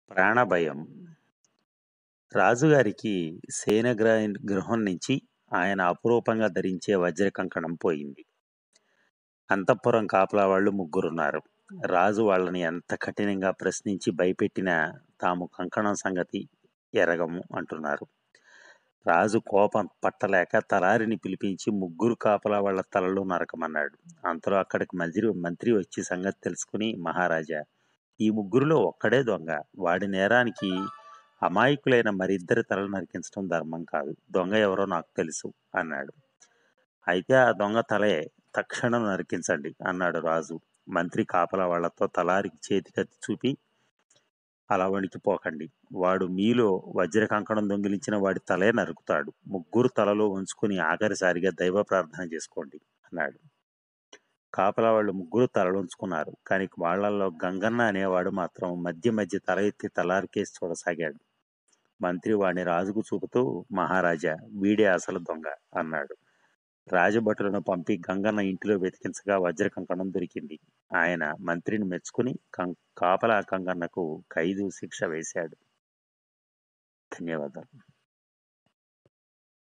ప్రాణభయం రాజుగారికి సేనగ్ర గృహం నుంచి ఆయన అపురూపంగా ధరించే వజ్ర కంకణం పోయింది అంతఃపురం కాపలా వాళ్ళు ముగ్గురున్నారు రాజు వాళ్ళని ఎంత కఠినంగా ప్రశ్నించి భయపెట్టినా తాము కంకణం సంగతి ఎరగము అంటున్నారు రాజు కోపం పట్టలేక తలారిని పిలిపించి ముగ్గురు కాపలా వాళ్ళ తలలు నరకమన్నాడు అంతలో అక్కడికి మంత్రి మంత్రి వచ్చి సంగతి తెలుసుకుని మహారాజా ఈ ముగ్గురులో ఒక్కడే దొంగ వాడి నేరానికి అమాయకులైన మరిద్దరి తలలు నరికించడం ధర్మం కాదు దొంగ ఎవరో నాకు తెలుసు అన్నాడు అయితే ఆ దొంగ తలే తక్షణం నరికించండి అన్నాడు రాజు మంత్రి కాపలా వాళ్లతో తలారికి చేతికత్తి చూపి అలా వణికిపోకండి వాడు మీలో వజ్ర కంకణం దొంగిలించిన వాడి తలే నరుకుతాడు ముగ్గురు తలలో ఉంచుకుని ఆఖరిసారిగా దైవ ప్రార్థన చేసుకోండి అన్నాడు కాపలా వాళ్ళు ముగ్గురు తలలు ఉంచుకున్నారు కానీ వాళ్ళల్లో గంగన్న అనేవాడు మాత్రం మధ్య మధ్య తల ఎత్తి తలారికేసి చూడసాగాడు మంత్రి వాడిని రాజుకు చూపుతూ మహారాజా వీడే అసలు దొంగ అన్నాడు రాజభటులను పంపి గంగన్న ఇంటిలో వెతికించగా వజ్ర కంకణం దొరికింది ఆయన మంత్రిని మెచ్చుకుని కం- కాపలా కంగన్నకు ఖైదు శిక్ష వేశాడు ధన్యవాదాలు